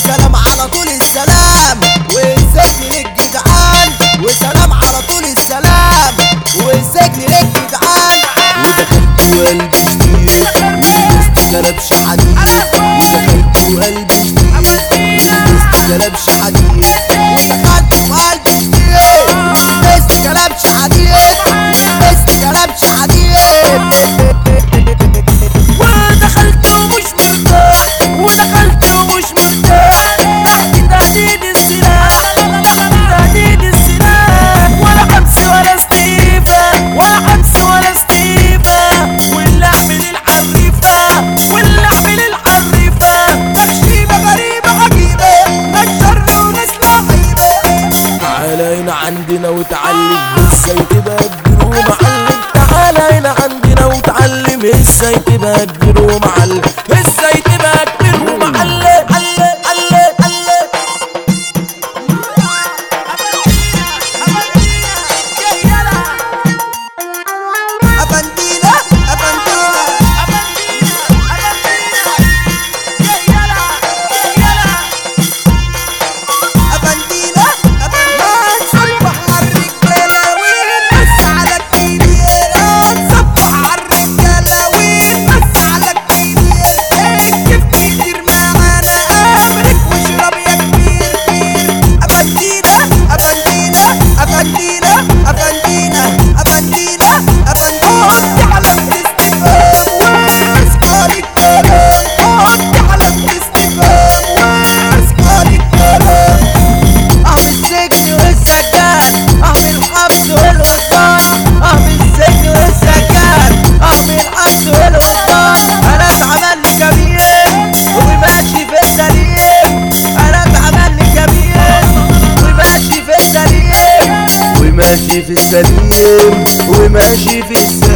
وسلام على طول السلام والسجن للجدعان وسلام على طول السلام والسجن للجدعان ودخلت وقلبي شديد ولبست كلبش حديد ودخلت وقلبي شديد ولبست كلبش حديد ودخلت وقلبي شديد ولبست كلبش حديد ولبست كلبش حديد ودخلت ومش مرتاح ودخلت ومش مرتاح تحت تهديد السلاح تهديد السلاح ولا حبس ولا استيفاء ولا حبس ولا استيفاء واللعب للحريفة واللعب للحريفة تخشيبة غريبة عجيبة ناس شر وناس لعيبة تعالى هنا عندنا وتعلم ازاي تبقى كبير ومعلم تعالى هنا عندنا وتعلم ازاي تبقى كبير ومعلم ازاي تبقى كبير ومعلم علم علم علم أفندينا أفندينا أفندينا أفندينا تصبح عالرجالة ونمس على الكبير تصبح عالرجالة ونمس على الكبير كيف كتير معانا أمرك واشرب يا كبير كبير أفندينا أفندينا أفندينا أفندينا أفندينا أفندينا على الاستفهام واسكال الكلام حط على الاستفهام واسكال الكلام اهو السجن والسجان اهو الحبس والوصال اهو السجن والسجان اهو الحبس والوصال انا اتعمل لي كبير وماشي في السليم انا اتعمل لي كبير وماشي في السليم وماشي في السليم وماشي في السليم